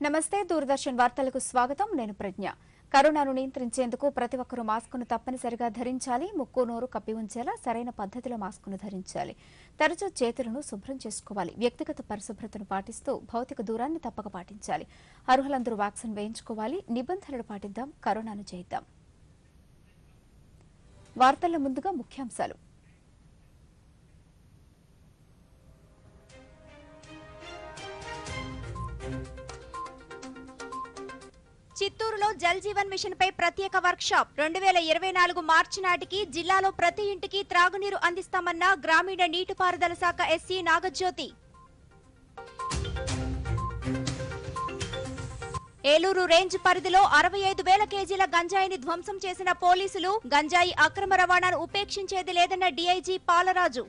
నమస్తే దూరదర్శన్ వార్తలకు స్వాగతం నేను ప్రజ్ఞ కరోనాను నియంత్రించేందుకు ప్రతి ఒక్కరూ మాస్కును తప్పనిసరిగా ధరించాలి ముక్కు నోరు కప్పి ఉంచేలా సరైన పద్ధతిలో మాస్కును ధరించాలి తరచూ చేతులను శుభ్రం చేసుకోవాలి వ్యక్తిగత పరిశుభ్రతను పాటిస్తూ భౌతిక దూరాన్ని తప్పక పాటించాలి అర్హులందరూ వ్యాక్సిన్ వేయించుకోవాలి నిబంధనలు పాటిద్దాం కరోనాను జయిద్దాం వార్తల ముందుగా ముఖ్యాంశాలు చిత్తూరులో జల్ జీవన్ మిషన్ పై ప్రత్యేక వర్క్ షాప్ రెండు వేల ఇరవై నాలుగు మార్చి నాటికి జిల్లాలో ప్రతి ఇంటికి త్రాగునీరు అందిస్తామన్న గ్రామీణ నీటిపారుదల శాఖ ఎస్సీ నాగజ్యోతి ఏలూరు రేంజ్ పరిధిలో అరవై ఐదు వేల కేజీల గంజాయిని ధ్వంసం చేసిన పోలీసులు గంజాయి అక్రమ రవాణాను ఉపేక్షించేది లేదన్న డీఐజీ పాలరాజు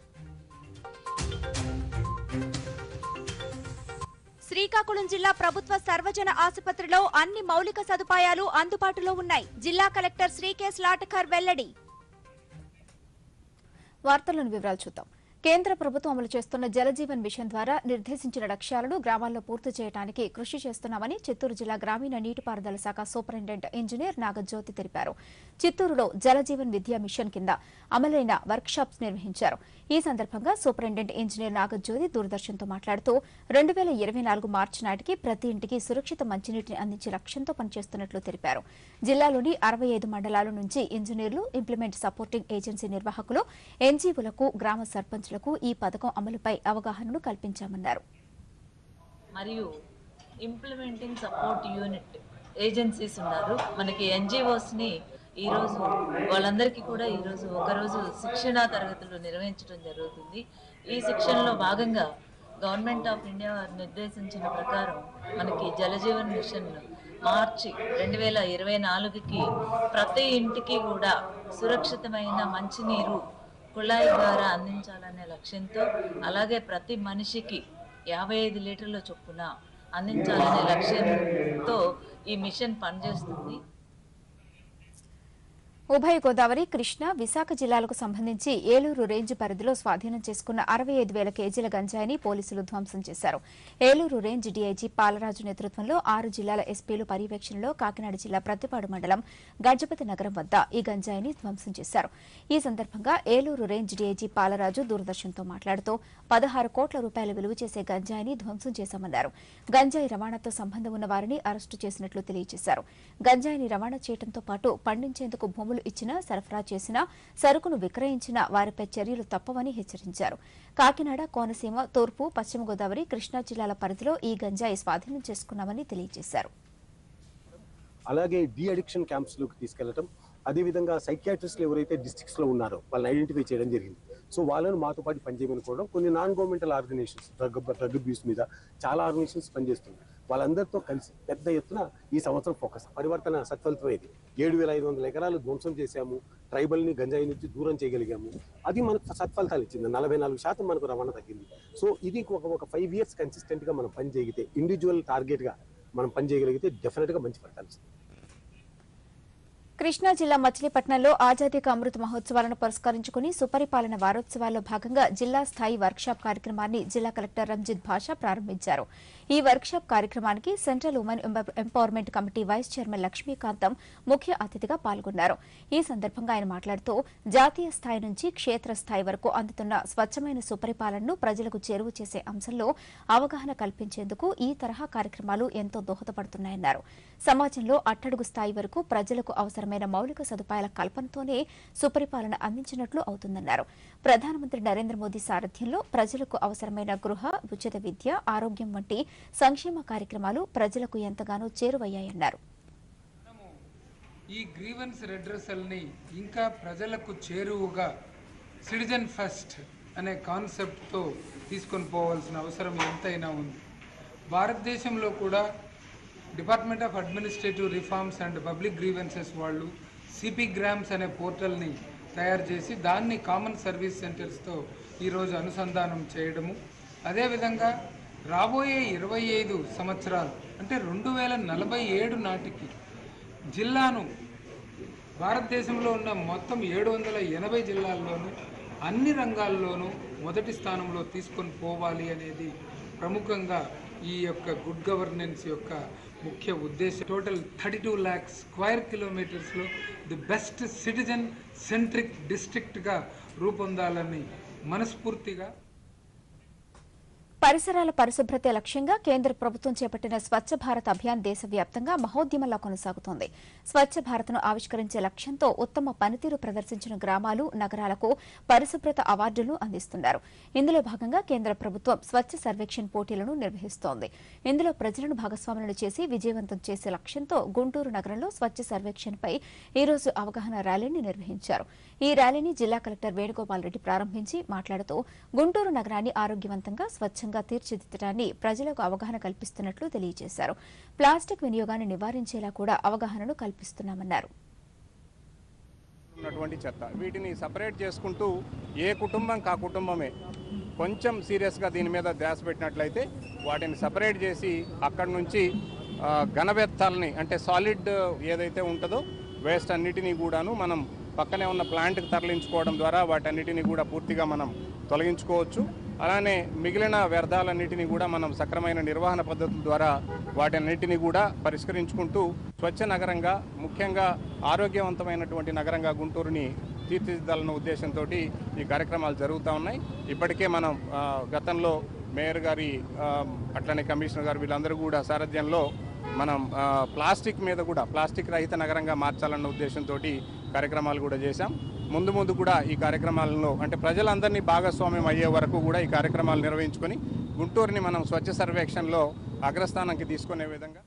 శ్రీకాకుళం జిల్లా ప్రభుత్వ సర్వజన ఆసుపత్రిలో అన్ని మౌలిక సదుపాయాలు అందుబాటులో ఉన్నాయి జిల్లా కలెక్టర్ శ్రీకేశ్ లాటకర్ వెల్లడి వార్తలను వివరాలు చూద్దాం కేంద్ర ప్రభుత్వం అమలు చేస్తున్న జలజీవన్ మిషన్ ద్వారా నిర్దేశించిన లక్ష్యాలను గ్రామాల్లో పూర్తి చేయడానికి కృషి చేస్తున్నామని చిత్తూరు జిల్లా గ్రామీణ నీటిపారుదల శాఖ సూపరింటెండెంట్ ఇంజనీర్ నాగజ్యోతి తెలిపారు చిత్తూరులో జలజీవన్ విద్యా మిషన్ కింద అమలైన వర్క్ షాప్స్ నిర్వహించారు ఈ సందర్భంగా సూపరింటెండెంట్ ఇంజనీర్ నాగజ్యోతి దూరదర్శన్తో మాట్లాడుతూ రెండు వేల ఇరవై నాలుగు మార్చి నాటికి ప్రతి ఇంటికి సురక్షిత మంచినీటిని అందించే లక్ష్యంతో పనిచేస్తున్నట్లు తెలిపారు జిల్లాలోని అరవై ఐదు మండలాల నుంచి ఇంజనీర్లు ఇంప్లిమెంట్ సపోర్టింగ్ ఏజెన్సీ నిర్వాహకులు ఎన్జీఓలకు గ్రామ సర్పంచ్లకు ఈ పథకం అమలుపై అవగాహనను కల్పించామన్నారు మరియు ఇంప్లిమెంటింగ్ సపోర్ట్ యూనిట్ ఏజెన్సీస్ ఉన్నారు మనకి ఎన్జిఓస్ని ఈరోజు వాళ్ళందరికీ కూడా ఈరోజు ఒకరోజు శిక్షణా తరగతులు నిర్వహించడం జరుగుతుంది ఈ శిక్షణలో భాగంగా గవర్నమెంట్ ఆఫ్ ఇండియా వారు నిర్దేశించిన ప్రకారం మనకి జలజీవన్ మిషన్ మార్చి రెండు వేల ఇరవై నాలుగుకి ప్రతి ఇంటికి కూడా సురక్షితమైన మంచినీరు కుళాయి ద్వారా అందించాలనే లక్ష్యంతో అలాగే ప్రతి మనిషికి యాభై ఐదు లీటర్ల చొప్పున అందించాలనే లక్ష్యంతో ఈ మిషన్ పనిచేస్తుంది ఉభయ గోదావరి కృష్ణా విశాఖ జిల్లాలకు సంబంధించి ఏలూరు రేంజ్ పరిధిలో స్వాధీనం చేసుకున్న అరవై ఐదు వేల కేజీల గంజాయిని పోలీసులు ధ్వంసం చేశారు ఏలూరు రేంజ్ డీఐజీ పాలరాజు నేతృత్వంలో ఆరు జిల్లాల ఎస్పీలు పర్యవేక్షణలో కాకినాడ జిల్లా ప్రతిపాడు మండలం గజపతి నగరం వద్ద ఈ గంజాయిని ధ్వంసం చేశారు ఈ సందర్భంగా ఏలూరు రేంజ్ డీఐజీ పాలరాజు దూరదర్శన్తో మాట్లాడుతూ పదహారు కోట్ల రూపాయల విలువ చేసే గంజాయిని ధ్వంసం చేశామన్నారు గంజాయి రవాణాతో సంబంధం ఉన్న వారిని అరెస్టు చేసినట్లు తెలియజేశారు గంజాయిని రవాణా చేయడంతో పాటు పండించేందుకు భూములు ఇచ్చినా సరఫరా చేసినా సరుకును విక్రయించినా వారిపై చర్యలు తప్పవని హెచ్చరించారు కాకినాడ కోనసీమ తూర్పు పశ్చిమ గోదావరి కృష్ణా జిల్లాల పరిధిలో ఈ గంజాయి స్వాధీనం చేసుకున్నామని తెలియజేశారు అలాగే డి అడిక్షన్ క్యాంప్స్లోకి తీసుకెళ్లటం అదేవిధంగా సైకియాట్రిస్టులు ఎవరైతే డిస్ట్రిక్ట్స్ లో ఉన్నారో వాళ్ళని ఐడెంటిఫై చేయడం జరిగింది సో వాళ్ళను మాతో పాటు పనిచేయమని కోవడం కొన్ని non governmental organisations drug drug abuse మీద చాలా ఆర్గనైజేషన్స్ పనిచేస్తున్నాయి వాళ్ళందరితో కలిసి పెద్ద ఎత్తున ఈ సంవత్సరం ఫోకస్ పరివర్తన సత్ఫలితమైంది ఏడు వేల ఐదు వందల ఎకరాలు ధ్వంసం చేశాము ట్రైబల్ని గంజాయి నుంచి దూరం చేయగలిగాము అది మనకు సత్ఫలితాలు ఇచ్చింది నలభై నాలుగు శాతం మనకు రవాణా తగ్గింది సో ఇది ఒక ఒక ఫైవ్ ఇయర్స్ కన్సిస్టెంట్ గా మనం పని చేయగలిగితే ఇండివిజువల్ టార్గెట్ గా మనం పని చేయగలిగితే డెఫినెట్ గా మంచి ఫలితాలు ఇస్తుంది కృష్ణా జిల్లా మచిలీపట్నంలో ఆజాదీ కా అమృత్ మహోత్సవాలను పురస్కరించుకుని సుపరిపాలన వారోత్సవాల్లో భాగంగా జిల్లా స్థాయి వర్క్షాప్ కార్యక్రమాన్ని జిల్లా కలెక్టర్ రంజిత్ భాషా ప్రారంభించారు ఈ వర్క్షాప్ కార్యక్రమానికి central women empowerment committee vice chairman Lakshmikantham ముఖ్య అతిథిగా పాల్గొన్నారు ఈ సందర్భంగా ఆయన మాట్లాడుతూ జాతీయ స్థాయి నుంచి క్షేత్ర స్థాయి వరకు అందుతున్న స్వచ్ఛమైన సుపరిపాలనను ప్రజలకు చేరువ చేసే అంశంలో అవగాహన కల్పించేందుకు ఈ తరహా కార్యక్రమాలు ఎంతో దోహదపడుతున్నాయన్నారు సమాజంలో అట్టడుగు స్థాయి వరకు ప్రజలకు అవసరమైన మౌలిక సదుపాయాల కల్పనతోనే సుపరిపాలన అందించినట్లు అవుతుందన్నారు ప్రధానమంత్రి నరేంద్ర మోదీ సారథ్యంలో ప్రజలకు అవసరమైన గృహ ఉచిత విద్య ఆరోగ్యం వంటి సంక్షేమ కార్యక్రమాలు ప్రజలకు ఎంతగానో చేరువయ్యాయన్నారు ఈ గ్రీవెన్స్ రెడ్రసల్ని ఇంకా ప్రజలకు చేరువుగా సిటిజన్ ఫస్ట్ అనే కాన్సెప్ట్తో తీసుకొని పోవాల్సిన అవసరం ఎంతైనా ఉంది భారతదేశంలో కూడా department of administrative reforms and public grievances వాళ్ళు సిపి గ్రామ్స్ అనే పోర్టల్ని తయారు చేసి దాన్ని కామన్ సర్వీస్ సెంటర్స్తో ఈరోజు అనుసంధానం చేయడము అదేవిధంగా రాబోయే ఇరవై ఐదు సంవత్సరాలు అంటే రెండు వేల నలభై ఏడు నాటికి జిల్లాను భారతదేశంలో ఉన్న మొత్తం ఏడు వందల ఎనభై జిల్లాల్లోనూ అన్ని రంగాల్లోనూ మొదటి స్థానంలో తీసుకొని పోవాలి అనేది ప్రముఖంగా ఈ యొక్క గుడ్ గవర్నెన్స్ యొక్క ముఖ్య ఉద్దేశం total thirty two lakhs square కిలోమీటర్స్లో ది బెస్ట్ సిటిజన్ సెంట్రిక్ డిస్ట్రిక్ట్గా రూపొందాలని మనస్ఫూర్తిగా పరిసరాల పరిశుభ్రతే లక్ష్యంగా కేంద్ర ప్రభుత్వం చేపట్టిన స్వచ్ఛ భారత్ అభియాన్ దేశవ్యాప్తంగా మహోద్యమంలా కొనసాగుతోంది స్వచ్ఛ భారత్ను ఆవిష్కరించే లక్ష్యంతో ఉత్తమ పనితీరు ప్రదర్శించిన గ్రామాలు నగరాలకు పరిశుభ్రత అవార్డులు అందిస్తున్నారు ఇందులో భాగంగా కేంద్ర ప్రభుత్వం స్వచ్ఛ సర్వేక్షణ్ పోటీలను నిర్వహిస్తోంది ఇందులో ప్రజలను భాగస్వాములను చేసి విజయవంతం చేసే లక్ష్యంతో గుంటూరు నగరంలో స్వచ్ఛ సర్వేక్షణపై ఈ రోజు అవగాహన ర్యాలీని నిర్వహించారు ఈ ర్యాలీని జిల్లా కలెక్టర్ వేణుగోపాల్ రెడ్డి ప్రారంభించి మాట్లాడుతూ గుంటూరు నగరాన్ని ఆరోగ్యవంతంగా స్వచ్ఛంగా తీర్చిదిద్దడాన్ని ప్రజలకు అవగాహన కల్పిస్తున్నట్లు తెలియజేశారు ప్లాస్టిక్ వినియోగాన్ని నివారించేలా కూడా అవగాహనను కల్పిస్తున్నామన్నారు ఉన్నటువంటి చెత్త వీటిని సపరేట్ చేసుకుంటూ ఏ కుటుంబం కా కుటుంబమే కొంచెం సీరియస్గా దీని మీద ధ్యాస పెట్టినట్లయితే వాటిని సపరేట్ చేసి అక్కడి నుంచి ఆ, ఘన వ్యర్థాలని అంటే సాలిడ్ ఏదైతే ఉంటుందో వేస్ట్ అన్నిటినీ కూడాను మనం పక్కనే ఉన్న ప్లాంట్కి తరలించుకోవడం ద్వారా వాటన్నిటిని కూడా పూర్తిగా మనం తొలగించుకోవచ్చు అలానే మిగిలిన వ్యర్థాలన్నిటినీ కూడా మనం సక్రమైన నిర్వహణ పద్ధతుల ద్వారా వాటన్నిటిని కూడా పరిష్కరించుకుంటూ స్వచ్ఛ నగరంగా ముఖ్యంగా ఆరోగ్యవంతమైనటువంటి నగరంగా గుంటూరుని తీర్చిదిద్దాలన్న ఉద్దేశంతో ఈ కార్యక్రమాలు జరుగుతూ ఉన్నాయి ఇప్పటికే మనం ఆ, గతంలో మేయర్ గారి ఆ, అట్లనే కమిషనర్ గారు వీళ్ళందరూ కూడా సారథ్యంలో మనం ఆ, ప్లాస్టిక్ మీద కూడా ప్లాస్టిక్ రహిత నగరంగా మార్చాలన్న ఉద్దేశంతో కార్యక్రమాలు కూడా చేశాం ముందు ముందు కూడా ఈ కార్యక్రమాలలో అంటే ప్రజలందరినీ భాగస్వామ్యం అయ్యే వరకు కూడా ఈ కార్యక్రమాలు నిర్వహించుకొని గుంటూరుని మనం స్వచ్ఛ సర్వేక్షణలో అగ్రస్థానానికి తీసుకునే విధంగా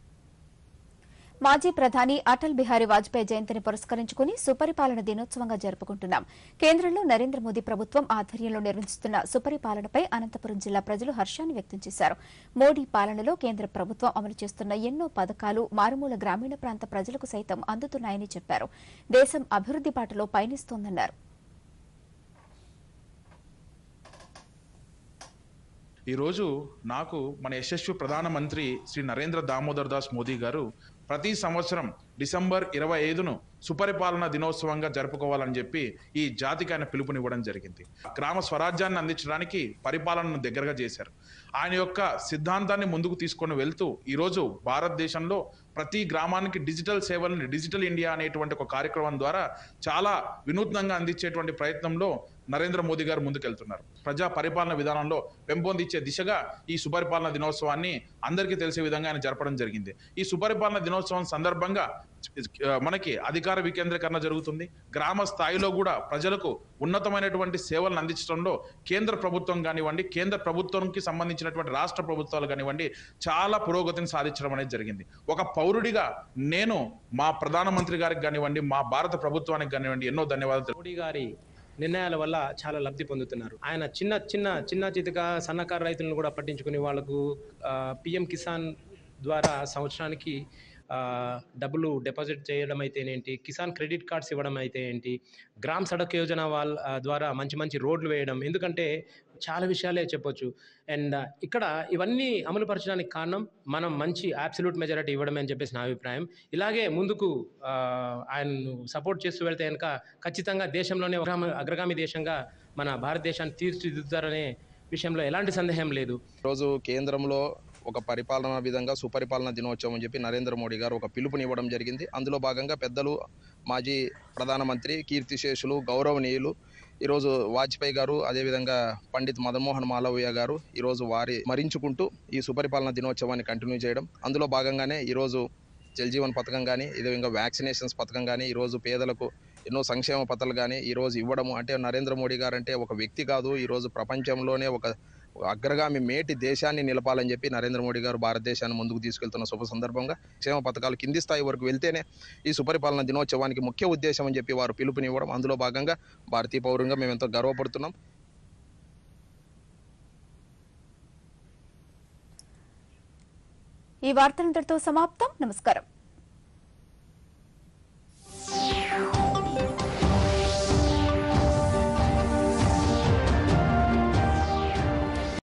మాజీ ప్రధాని అటల్ బిహారీ వాజ్పేయి జయంతిని పురస్కరించుకుని సుపరిపాలన దినోత్సవంగా జరుపుకుంటున్నాం కేంద్రంలో నరేంద్ర మోదీ ప్రభుత్వం ఆధ్వర్యంలో నిర్వహిస్తున్న సుపరిపాలనపై అనంతపురం జిల్లా ప్రజలు హర్షాన్ని వ్యక్తం చేశారు మోడీ పాలనలో కేంద్ర ప్రభుత్వం అమలు చేస్తున్న ఎన్నో పథకాలు మారుమూల గ్రామీణ ప్రాంత ప్రజలకు సైతం అందుతున్నాయని చెప్పారు దేశం అభివృద్ది బాటలో పయనిస్తోందన్నారు ఈరోజు నాకు మన యశస్వి ప్రధానమంత్రి శ్రీ నరేంద్ర దామోదర్ దాస్ మోదీ గారు ప్రతి సంవత్సరం డిసెంబర్ ఇరవై ఐదును సుపరిపాలన దినోత్సవంగా జరుపుకోవాలని చెప్పి ఈ జాతికి ఆయన పిలుపునివ్వడం జరిగింది గ్రామ స్వరాజ్యాన్ని అందించడానికి పరిపాలనను దగ్గరగా చేశారు ఆయన యొక్క సిద్ధాంతాన్ని ముందుకు తీసుకొని వెళ్తూ ఈరోజు భారతదేశంలో ప్రతి గ్రామానికి డిజిటల్ సేవల్ని డిజిటల్ ఇండియా అనేటువంటి ఒక కార్యక్రమం ద్వారా చాలా వినూత్నంగా అందించేటువంటి ప్రయత్నంలో నరేంద్ర మోదీ గారు ముందుకెళ్తున్నారు ప్రజా పరిపాలన విధానంలో పెంపొందించే దిశగా ఈ సుపరిపాలన దినోత్సవాన్ని అందరికీ తెలిసే విధంగా ఆయన జరపడం జరిగింది ఈ సుపరిపాలన దినోత్సవం సందర్భంగా ఆ, మనకి అధికార వికేంద్రీకరణ జరుగుతుంది గ్రామ స్థాయిలో కూడా ప్రజలకు ఉన్నతమైనటువంటి సేవలను అందించడంలో కేంద్ర ప్రభుత్వం కానివ్వండి కేంద్ర ప్రభుత్వంకి సంబంధించినటువంటి రాష్ట్ర ప్రభుత్వాలు కానివ్వండి చాలా పురోగతిని సాధించడం అనేది జరిగింది ఒక పౌరుడిగా నేను మా ప్రధానమంత్రి గారికి కానివ్వండి మా భారత ప్రభుత్వానికి కానివ్వండి ఎన్నో ధన్యవాదాలు మోడీ గారి నిర్ణయాల వల్ల చాలా లబ్ధి పొందుతున్నారు ఆయన చిన్న చిన్న చిన్న చితక సన్నకారు రైతులను కూడా పట్టించుకుని వాళ్ళకు పిఎం కిసాన్ ద్వారా సంవత్సరానికి ఆ, డబ్బులు డిపాజిట్ చేయడం అయితేనేంటి కిసాన్ క్రెడిట్ కార్డ్స్ ఇవ్వడం అయితే ఏంటి గ్రామ్ సడక్ యోజన వాళ్ళ ఆ, ద్వారా మంచి మంచి రోడ్లు వేయడం ఎందుకంటే చాలా విషయాలే చెప్పొచ్చు అండ్ ఇక్కడ ఇవన్నీ అమలుపరచడానికి కారణం మనం మంచి అబ్సల్యూట్ మెజారిటీ ఇవ్వడమే అని చెప్పేసి నా అభిప్రాయం ఇలాగే ముందుకు ఆ, ఆయన్ను సపోర్ట్ చేస్తూ వెళ్తే కనుక ఖచ్చితంగా దేశంలోనే అగ్రగామి అగ్రగామి దేశంగా మన భారతదేశాన్ని తీర్చిదిద్దుతారనే విషయంలో ఎలాంటి సందేహం లేదు రోజు కేంద్రంలో ఒక పరిపాలన విధంగా సుపరిపాలన దినోత్సవం అని చెప్పి నరేంద్ర మోడీ గారు ఒక పిలుపునివ్వడం జరిగింది అందులో భాగంగా పెద్దలు మాజీ ప్రధానమంత్రి కీర్తిశేషులు గౌరవనీయులు ఈరోజు వాజ్పేయి గారు అదేవిధంగా పండిత్ మదన్మోహన్ మాలవయ్య గారు ఈరోజు వారి స్మరించుకుంటూ ఈ సుపరిపాలన దినోత్సవాన్ని కంటిన్యూ చేయడం అందులో భాగంగానే ఈరోజు జల్ జీవన్ పథకం కానీ ఇదే విధంగా వ్యాక్సినేషన్స్ పథకం కానీ ఈరోజు పేదలకు ఎన్నో సంక్షేమ పథకాలు కానీ ఈరోజు ఇవ్వడము అంటే నరేంద్ర మోడీ గారు అంటే ఒక వ్యక్తి కాదు ఈరోజు ప్రపంచంలోనే ఒక ఒక అగ్రగామి మేటి దేశాన్ని నిలపాలని చెప్పి నరేంద్ర మోడీ గారు భారతదేశాన్ని ముందుకు తీసుకెళ్తున్న శుభ సందర్భంగా క్షేమ పథకాలు కింది స్థాయి వరకు వెళ్తేనే ఈ సుపరిపాలన దినోత్సవానికి ముఖ్య ఉద్దేశం అని చెప్పి వారు పిలుపునివ్వడం అందులో భాగంగా భారతీయ పౌరంగా మేము ఎంతో గర్వపడుతున్నాం ఈ వార్తలంతటితో సమాప్తం నమస్కారం